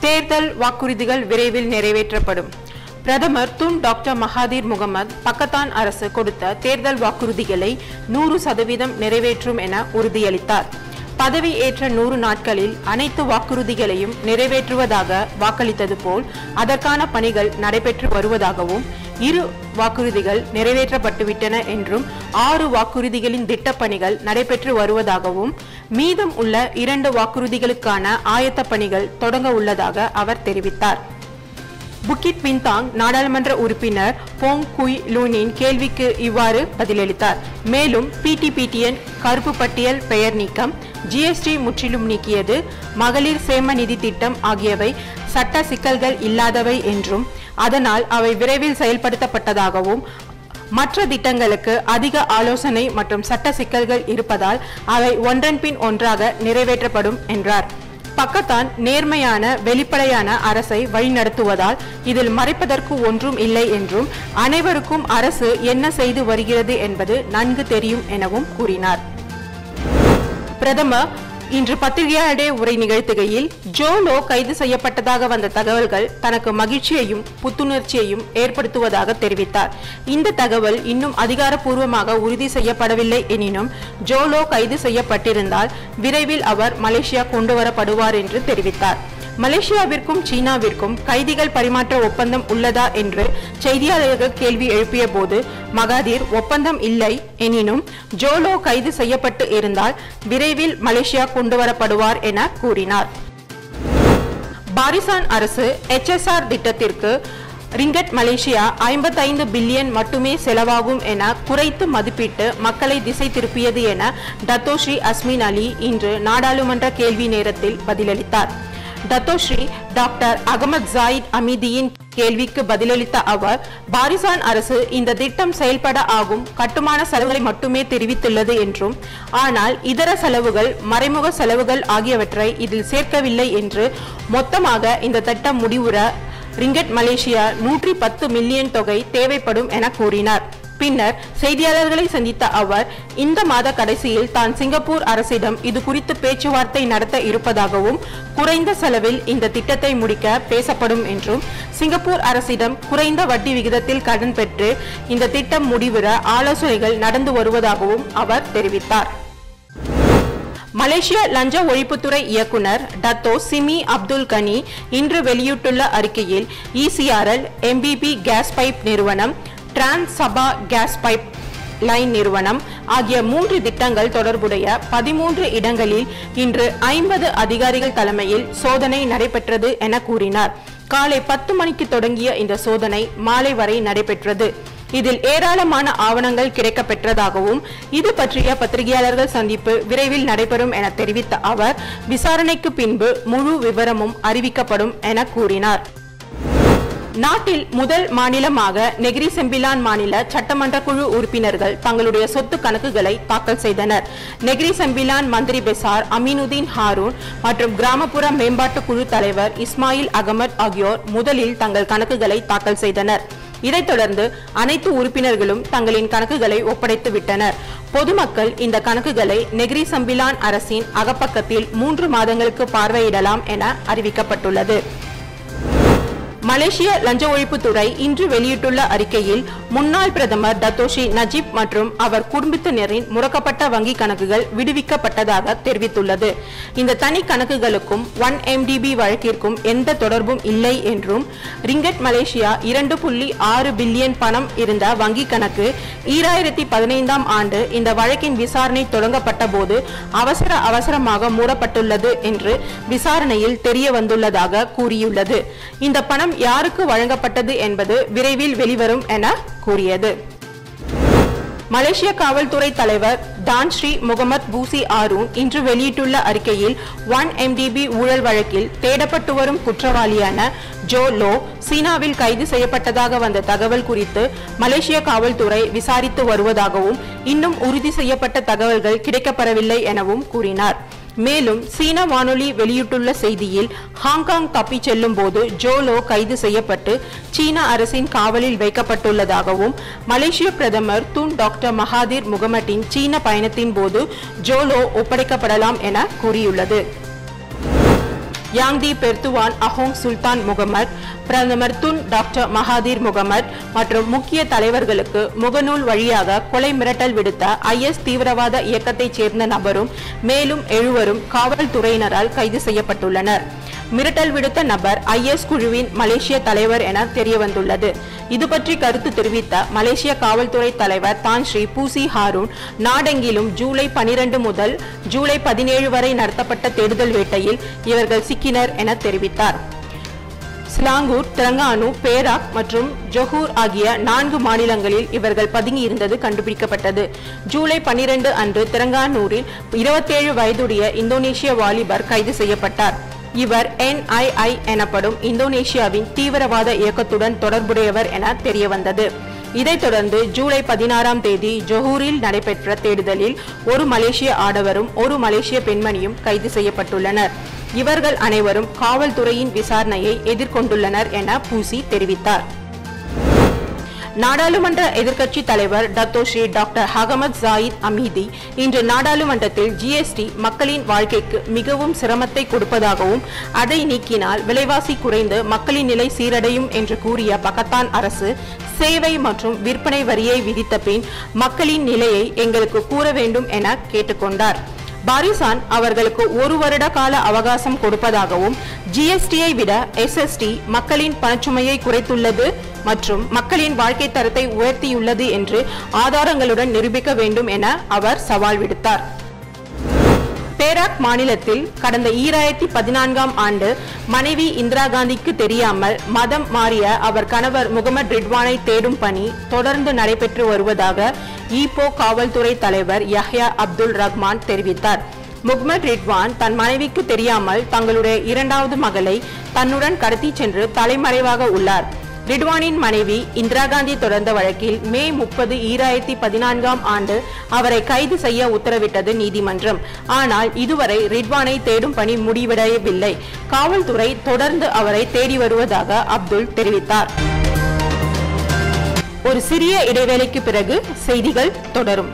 தேர்தல் வாக்குறுதிகள் விரைவில் நிறைவேற்றப்படும் பிரதமர் Tun doctor Mahathir Mohamad Pakatan அரசு கொடுத்த தேர்தல் வாக்குறுதிகளை நூறு சதவீதம் நிறைவேற்றும் என உறுதியளித்தார் பதவி ஏற்ற நூறு நாட்களில் அனைத்து வாக்குறுதிகளையும் நிறைவேற்றுவதாக வாக்களித்தது போல் அதற்கான பணிகள் நடைபெற்று வருவதாகவும் இரு வாக்குறுதிகள் நிறைவேற்றப்பட்டுவிட்டன என்றும் ஆறு வாக்குறுதிகளின் திட்டப்பணிகள் நடைபெற்று வருவதாகவும் மீதம் உள்ள இரண்டு வாக்குறுதிகளுக்கான ஆயத்த பணிகள் தொடங்க உள்ளதாக அவர் தெரிவித்தார் புக்கிட் பின்தாங் நாடாளுமன்ற உறுப்பினர் போங் குய் லூனின் கேள்விக்கு இவ்வாறு பதிலளித்தார் மேலும் பிடிபிடிஎன் கருப்பு பட்டியல் பெயர் நீக்கம் ஜிஎஸ்டி முற்றிலும் நீக்கியது மகளிர் சேம நிதி திட்டம் ஆகியவை சட்ட சிக்கல்கள் இல்லாதவை என்றும் அதனால் அவை விரைவில் செயல்படுத்தப்பட்டதாகவும் மற்ற திட்டங்களுக்கு அதிக ஆலோசனை மற்றும் சட்ட சிக்கல்கள் இருப்பதால் அவை ஒன்றன் பின் ஒன்றாக நிறைவேற்றப்படும் என்றார் பக்கத்தான் நேர்மையான வெளிப்படையான அரசை வழிநடத்துவதால் இதில் மறைப்பதற்கு ஒன்றும் இல்லை என்றும் அனைவருக்கும் அரசு என்ன செய்து வருகிறது என்பது நன்கு தெரியும் எனவும் கூறினார் பிரதமர் இன்று பத்திரிகையாளர்களிடையே உரை நிகழ்த்துகையில் ஜோலோ கைது செய்யப்பட்டதாக வந்த தகவல்கள் தனக்கு மகிழ்ச்சியையும் புத்துணர்ச்சியையும் ஏற்படுத்துவதாக தெரிவித்தார் இந்த தகவல் இன்னும் அதிகாரப்பூர்வமாக உறுதி செய்யப்படவில்லை எனினும் ஜோலோ கைது செய்யப்பட்டிருந்தால் விரைவில் அவர் மலேசியா கொண்டுவரப்படுவார் என்று தெரிவித்தார் மலேசியாவிற்கும் சீனாவிற்கும் கைதிகள் பரிமாற்ற ஒப்பந்தம் உள்ளதா என்று செய்தியாளர்கள் கேள்வி எழுப்பிய போது மகாதீர் ஒப்பந்தம் இல்லை எனினும் ஜோலோ கைது செய்யப்பட்டு இருந்தால் விரைவில் மலேசியா கொண்டுவரப்படுவார் என கூறினார் பாரிசான் அரசு எச்எஸ்ஆர் திட்டத்திற்கு ரிங்கட் மலேசியா ஐம்பத்தைந்து பில்லியன் மட்டுமே செலவாகும் என குறைத்து மதிப்பிட்டு மக்களை திசை திருப்பியது என டத்தோஸ்ரீ அஸ்மின் அலி இன்று நாடாளுமன்ற கேள்வி நேரத்தில் பதிலளித்தார் டத்தோஸ்ரீ டாக்டர் அகமது ஜாயித் அமீதியின் கேள்விக்கு பதிலளித்த அவர் பாரிசான் அரசு இந்த திட்டம் செயல்பட ஆகும் கட்டுமான செலவுகளை மட்டுமே தெரிவித்துள்ளது என்றும் ஆனால் இதர செலவுகள் மறைமுக செலவுகள் ஆகியவற்றை இதில் சேர்க்கவில்லை என்று மொத்தமாக இந்த திட்டம் முடிவுற ரிங்கட் மலேசியா நூற்றி பத்து மில்லியன் தொகை தேவைப்படும் என கூறினார் பின்னர் செய்தியாளர்களை சந்தித்த அவர் இந்த மாத கடைசியில் தான் சிங்கப்பூர் அரசிடம் இது குறித்து பேச்சுவார்த்தை நடத்த இருப்பதாகவும் குறைந்த செலவில் இந்த திட்டத்தை முடிக்க பேசப்படும் என்றும் சிங்கப்பூர் அரசிடம் குறைந்த வட்டி விகிதத்தில் கடன் பெற்று இந்த திட்டம் முடிவுற ஆலோசனைகள் நடந்து வருவதாகவும் அவர் தெரிவித்தார் மலேசிய லஞ்ச ஒழிப்புத்துறை இயக்குனர் டத்தோ சிமி அப்துல் கனி இன்று வெளியிட்டுள்ள அறிக்கையில் இசிஆர்எல் எம்பிபி கேஸ் பைப் நிறுவனம் Trans Sabah gas pipeline நிறுவனம் ஆகிய மூன்று திட்டங்கள் தொடர்புடைய பதிமூன்று இடங்களில் இன்று ஐம்பது அதிகாரிகள் தலைமையில் சோதனை நடைபெற்றது என கூறினார் காலை பத்து மணிக்கு தொடங்கிய இந்த சோதனை மாலை வரை நடைபெற்றது இதில் ஏராளமான ஆவணங்கள் கிடைக்கப்பெற்றதாகவும் இது பற்றிய பத்திரிகையாளர்கள் சந்திப்பு விரைவில் நடைபெறும் என தெரிவித்த அவர் விசாரணைக்கு பின்பு முழு விவரமும் அறிவிக்கப்படும் என கூறினார் நாட்டில் முதல் மாநிலமாக நெகிரி செம்பிலான் மாநில சட்டமன்ற குழு உறுப்பினர்கள் தங்களுடைய சொத்து கணக்குகளை தாக்கல் செய்தனர் நெகிரி செம்பிலான் மந்திரி பெசார் அமீனுதீன் ஹாரூன் மற்றும் கிராமப்புற மேம்பாட்டு குழு தலைவர் இஸ்மாயில் அகமது ஆகியோர் முதலில் தங்கள் கணக்குகளை தாக்கல் செய்தனர் இதைத் தொடர்ந்து அனைத்து உறுப்பினர்களும் தங்களின் கணக்குகளை ஒப்படைத்து விட்டனர் பொதுமக்கள் இந்த கணக்குகளை நெகிரி சம்பிலான் அரசின் அகப்பக்கத்தில் மூன்று மாதங்களுக்கு பார்வையிடலாம் என அறிவிக்கப்பட்டுள்ளது மலேசிய லஞ்ச ஒழிப்புத்துறை இன்று வெளியிட்டுள்ள அறிக்கையில் முன்னாள் பிரதமர் டத்தோஷி நஜீப் மற்றும் அவர் குடும்பத்தினரின் முடக்கப்பட்ட வங்கி கணக்குகள் விடுவிக்கப்பட்டதாக தெரிவித்துள்ளது இந்த தனி கணக்குகளுக்கும் ஒன் எம்டிபி வழக்கிற்கும் எந்த தொடர்பும் இல்லை என்றும் ரிங்கட் மலேசியா இரண்டு புள்ளி ஆறு பில்லியன் பணம் இருந்த வங்கி கணக்கு ஈராயிரத்தி பதினைந்தாம் ஆண்டு இந்த வழக்கின் விசாரணை தொடங்கப்பட்ட போது அவசர அவசரமாக மூடப்பட்டுள்ளது என்று விசாரணையில் தெரிய வந்துள்ளதாக கூறியுள்ளது இந்த பணம் யாருக்கு வழங்கப்பட்டது என்பது விரைவில் வெளிவரும் என கூறியது மலேசிய காவல்துறை தலைவர் தான் ஸ்ரீ முகமது பூசி ஆரூன் இன்று வெளியிட்டுள்ள அறிக்கையில் ஒன் எம்டிபி ஊழல் வழக்கில் தேடப்பட்டு வரும் குற்றவாளியான ஜோ லோ சீனாவில் கைது செய்யப்பட்டதாக வந்த தகவல் குறித்து மலேசிய காவல்துறை விசாரித்து வருவதாகவும் இன்னும் உறுதி செய்யப்பட்ட தகவல்கள் கிடைக்கப்பெறவில்லை எனவும் கூறினார் மேலும் சீன வானொலி வெளியிட்டுள்ள செய்தியில் ஹாங்காங் தப்பிச் செல்லும் போது ஜோலோ கைது செய்யப்பட்டு சீன அரசின் காவலில் வைக்கப்பட்டுள்ளதாகவும் மலேசிய பிரதமர் துன் டாக்டர் மகாதீர் முகமட்டின் சீன பயணத்தின் போது ஜோலோ ஒப்படைக்கப்படலாம் என கூறியுள்ளது யாங்தி பெர்துவான் அஹோங் சுல்தான் முகமது பிரதமர் துன் டாக்டர் மகாதீர் முகமது மற்றும் முக்கிய தலைவர்களுக்கு முகநூல் வழியாக கொலை மிரட்டல் விடுத்த ஐஎஸ் தீவிரவாத இயக்கத்தைச் சேர்ந்த நபரும் மேலும் எழுவரும் காவல்துறையினரால் கைது செய்யப்பட்டுள்ளனர் மிரட்டல் விடுத்த நபர் ஐஎஸ் குழுவின் மலேசிய தலைவர் என தெரியவந்துள்ளது இது பற்றி கருத்து தெரிவித்த மலேசிய காவல்துறை தலைவர் தான் ஸ்ரீ பூசி ஹாரூன் நாடெங்கிலும் ஜூலை 12 முதல் ஜூலை பதினேழு வரை நடத்தப்பட்ட தேடுதல் வேட்டையில் இவர்கள் சிக்கினர் என தெரிவித்தார் சிலாங்கூர் தெலங்கானு பேராக் மற்றும் ஜொஹூர் ஆகிய நான்கு மாநிலங்களில் இவர்கள் பதுங்கி இருந்தது கண்டுபிடிக்கப்பட்டது ஜூலை 12 அன்று தெலங்கானூரில் 27 வயதுடைய இந்தோனேஷிய வாலிபர் கைது செய்யப்பட்டார் இவர் NII எனப்படும் இந்தோனேஷியாவின் தீவிரவாத இயக்கத்துடன் தொடர்புடையவர் என தெரியவந்தது இதைத் தொடர்ந்து ஜூலை பதினாறாம் தேதி ஜொஹூரில் நடைபெற்ற தேடுதலில் ஒரு மலேசிய ஆடவரும் ஒரு மலேசிய பெண்மணியும் கைது செய்யப்பட்டுள்ளனர் இவர்கள் அனைவரும் காவல்துறையின் விசாரணையை எதிர்கொண்டுள்ளனர் என பூசி தெரிவித்தார் நாடாளுமன்ற எதிர்க்கட்சி தலைவர் Dato Sri doctor Ahmad Zahid Hamidi இன்று நாடாளுமன்றத்தில் ஜிஎஸ்டி மக்களின் வாழ்க்கைக்கு மிகவும் சிரமத்தை கொடுப்பதாகவும் அதை நீக்கினால் விலைவாசி குறைந்து மக்களின் நிலை சீரடையும் என்று கூறிய பகத்தான் அரசு சேவை மற்றும் விற்பனை வரியை விதித்த பின் மக்களின் நிலையை எங்களுக்கு கூற வேண்டும் என கேட்டுக்கொண்டார் பாரிசான் அவர்களுக்கு ஒரு வருட கால அவகாசம் கொடுப்பதாகவும் ஜிஎஸ்டியை விட எஸ்எஸ்டி மக்களின் பணச்சுமையை குறைத்துள்ளது மற்றும் மக்களின் வாழ்க்கை தரத்தை உயர்த்தியுள்ளது என்று ஆதாரங்களுடன் நிரூபிக்க வேண்டும் என அவர் சவால் விடுத்தார் பேராக் மாநிலத்தில் கடந்த ஈராயிரத்தி பதினான்காம் ஆண்டு மனைவி இந்திரா காந்திக்கு தெரியாமல் மதம் மாறிய அவர் கணவர் முகமது ரிட்வானை தேடும் பணி தொடர்ந்து நடைபெற்று வருவதாக ஈப்போ காவல்துறை தலைவர் யஹ்யா அப்துல் ரஹ்மான் தெரிவித்தார் முகமது ரிட்வான் தன் மனைவிக்கு தெரியாமல் தங்களுடைய இரண்டாவது மகளை தன்னுடன் கடத்தி சென்று தலைமறைவாக உள்ளார் ரிட்வானின் மனைவி இந்திரா காந்தி தொடர்ந்த வழக்கில் மே முப்பது ஈராயிரத்தி பதினான்காம் ஆண்டு அவரை கைது செய்ய உத்தரவிட்டது நீதிமன்றம் ஆனால் இதுவரை ரிட்வானை தேடும் பணி முடிவடையவில்லை காவல்துறை தொடர்ந்து அவரை தேடி வருவதாக அப்துல் தெரிவித்தார் ஒரு சிறிய இடைவேளைக்கு பிறகு செய்திகள் தொடரும்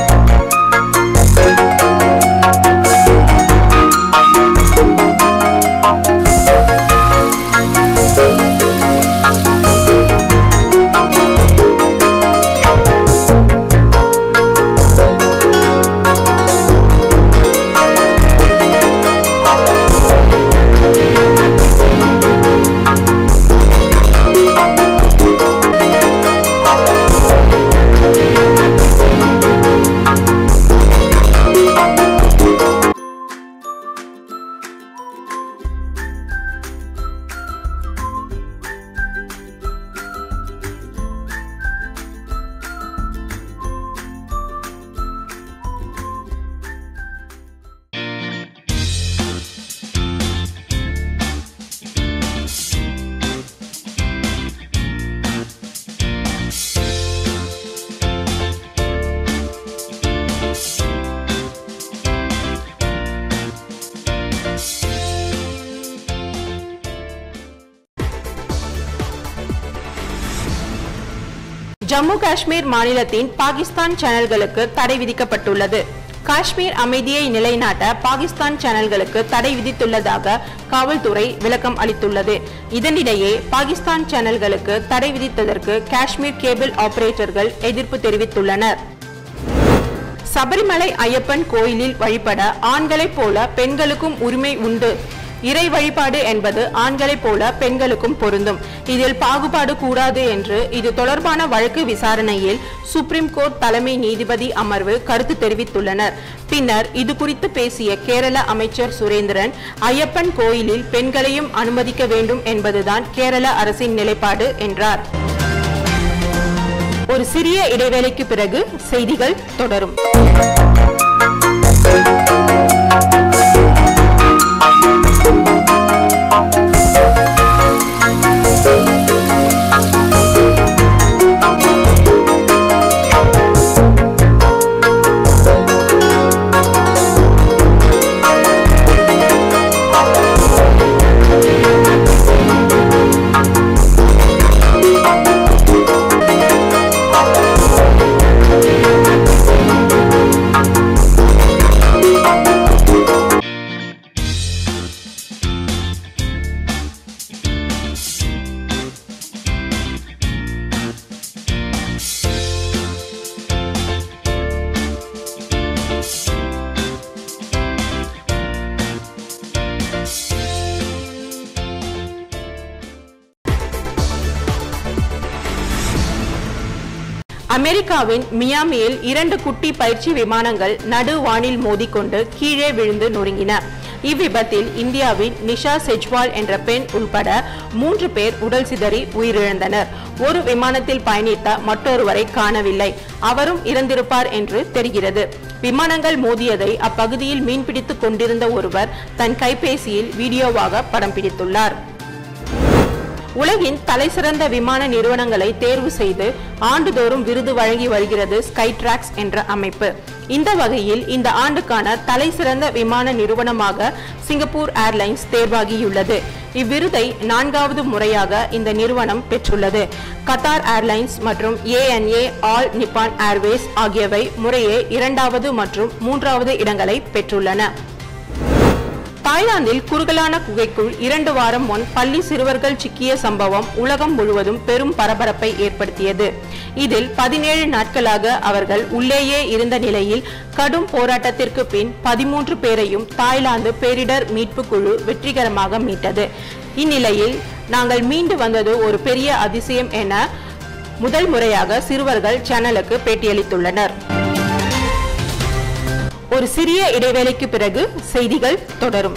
ஜம்மு காஷ்மீர் மாநிலத்தின் பாகிஸ்தான் சேனல்களுக்கு தடை விதிக்கப்பட்டுள்ளது காஷ்மீர் அமைதியை நிலைநாட்ட பாகிஸ்தான் சேனல்களுக்கு தடை விதித்துள்ளதாக காவல்துறை விளக்கம் அளித்துள்ளது இதனிடையே பாகிஸ்தான் சேனல்களுக்கு தடை விதித்ததற்கு காஷ்மீர் கேபிள் ஆபரேட்டர்கள் எதிர்ப்பு தெரிவித்துள்ளனர் சபரிமலை ஐயப்பன் கோயிலில் வழிபட ஆண்களைப் போல பெண்களுக்கும் உரிமை உண்டு இறை வழிபாடு என்பது ஆண்களைப் போல பெண்களுக்கும் பொருந்தும் இதில் பாகுபாடு கூடாது என்று இது தொடர்பான வழக்கு விசாரணையில் சுப்ரீம் கோர்ட் தலைமை நீதிபதி அமர்வு கருத்து தெரிவித்துள்ளனர் பின்னர் இது குறித்து பேசிய கேரள அமைச்சர் சுரேந்திரன் ஐயப்பன் கோயிலில் பெண்களையும் அனுமதிக்க வேண்டும் என்பதுதான் கேரள அரசின் நிலைப்பாடு என்றார் ஒரு சிறிய இடைவேளைக்கு பிறகு செய்திகள் தொடரும் அமெரிக்காவின் மியாமியில் இரண்டு குட்டி பயிற்சி விமானங்கள் நடு வானில் மோதிக்கொண்டு கீழே விழுந்து நொறுங்கின இவ்விபத்தில் இந்தியாவின் நிஷா செஜ்வால் என்ற பெண் உள்பட மூன்று பேர் உடல் சிதறி உயிரிழந்தனர் ஒரு விமானத்தில் பயணித்த மற்றொருவரை காணவில்லை அவரும் இறந்திருப்பார் என்று தெரிகிறது விமானங்கள் மோதியதை அப்பகுதியில் மீன்பிடித்துக் கொண்டிருந்த ஒருவர் தன் கைபேசியில் வீடியோவாக படம் பிடித்துள்ளார் உலகின் தலைசிறந்த விமான நிறுவனங்களை தேர்வு செய்து ஆண்டுதோறும் விருது வழங்கி வருகிறது ஸ்கைட்ராக்ஸ் என்ற அமைப்பு இந்த வகையில் இந்த ஆண்டுக்கான தலைசிறந்த விமான நிறுவனமாக சிங்கப்பூர் ஏர்லைன்ஸ் தேர்வாகியுள்ளது இவ்விருதை நான்காவது முறையாக இந்த நிறுவனம் பெற்றுள்ளது கத்தார் ஏர்லைன்ஸ் மற்றும் ஏஎன்ஏ ஆல் நிப்பான் ஏர்வேஸ் ஆகியவை முறையே இரண்டாவது மற்றும் மூன்றாவது இடங்களை பெற்றுள்ளன தாய்லாந்தில் குறுகலான குகைக்குள் இரண்டு வாரம் முன் பள்ளி சிறுவர்கள் சிக்கிய சம்பவம் உலகம் முழுவதும் பெரும் பரபரப்பை ஏற்படுத்தியது இதில் பதினேழு நாட்களாக அவர்கள் உள்ளேயே இருந்த நிலையில் கடும் போராட்டத்திற்கு பின் பதிமூன்று பேரையும் தாய்லாந்து பேரிடர் மீட்பு குழு வெற்றிகரமாக மீட்டது இந்நிலையில் நாங்கள் மீண்டு வந்தது ஒரு பெரிய அதிசயம் என முதல் முறையாக சிறுவர்கள் சேனலுக்கு பேட்டியளித்துள்ளனர் ஒரு சிறிய இடைவேளைக்கு பிறகு செய்திகள் தொடரும்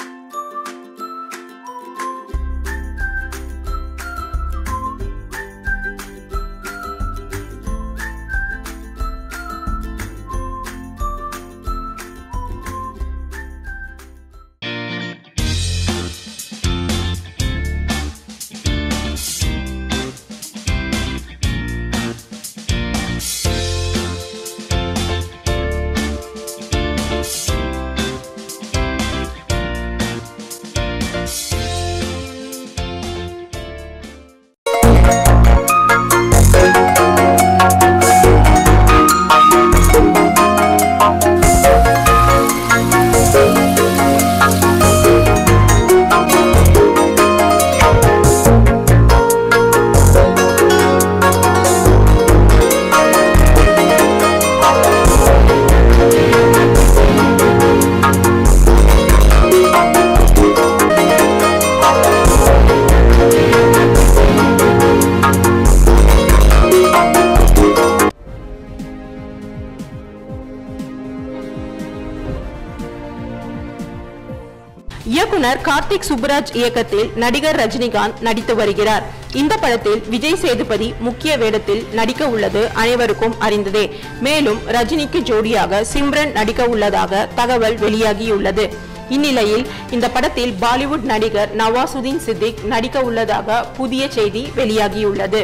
இயக்குனர் கார்த்திக் சுப்புராஜ் இயக்கத்தில் நடிகர் ரஜினிகாந்த் நடித்து வருகிறார் இந்த படத்தில் விஜய் சேதுபதி முக்கிய வேடத்தில் நடிக்க உள்ளது அனைவருக்கும் அறிந்ததே மேலும் ரஜினிக்கு ஜோடியாக சிம்ரன் நடிக்க உள்ளதாக தகவல் வெளியாகியுள்ளது இந்நிலையில் இந்த படத்தில் பாலிவுட் நடிகர் நவாசுதீன் சித்திக் நடிக்க உள்ளதாக புதிய செய்தி வெளியாகியுள்ளது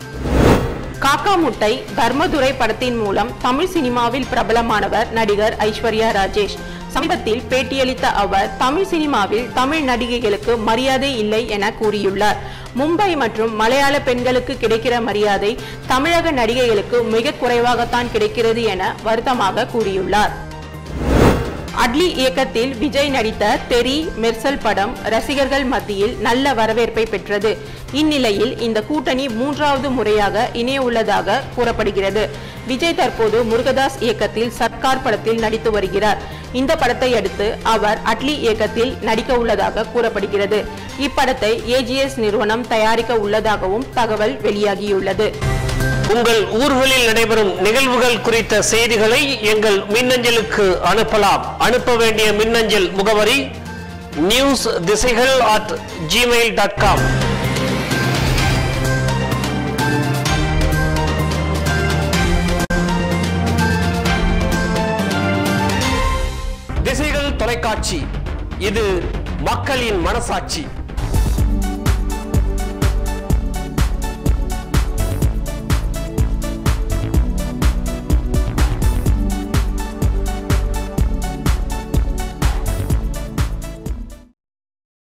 காக்கா முட்டை தர்மதுரை படத்தின் மூலம் தமிழ் சினிமாவில் பிரபலமானவர் நடிகர் ஐஸ்வர்யா ராஜேஷ் சமீபத்தில் பேட்டியளித்த அவர் தமிழ் சினிமாவில் தமிழ் நடிகைகளுக்கு மரியாதை இல்லை என கூறியுள்ளார் மும்பை மற்றும் மலையாள பெண்களுக்கு கிடைக்கிற மரியாதை தமிழக நடிகைகளுக்கு மிக குறைவாகத்தான் கிடைக்கிறது என வருத்தமாக கூறியுள்ளார் அட்லி இயக்கத்தில் விஜய் நடித்த தெரி மெர்சல் படம் ரசிகர்கள் மத்தியில் நல்ல வரவேற்பை பெற்றது இந்நிலையில் இந்த கூட்டணி மூன்றாவது முறையாக இணைய உள்ளதாக கூறப்படுகிறது விஜய் தற்போது முருகதாஸ் இயக்கத்தில் சர்க்கார் படத்தில் நடித்து வருகிறார் இந்த படத்தை அடுத்து அவர் அட்லி இயக்கத்தில் நடிக்க உள்ளதாக கூறப்படுகிறது இப்படத்தை ஏஜிஎஸ் நிறுவனம் தயாரிக்க உள்ளதாகவும் தகவல் வெளியாகியுள்ளது உங்கள் ஊர்களில் நடைபெறும் நிகழ்வுகள் குறித்த செய்திகளை எங்கள் மின்னஞ்சலுக்கு அனுப்பலாம் அனுப்ப வேண்டிய மின்னஞ்சல் முகவரி நியூஸ் திசைகள் அட் ஜிமெயில் டாட் காம் திசைகள் தொலைக்காட்சி இது மக்களின் மனசாட்சி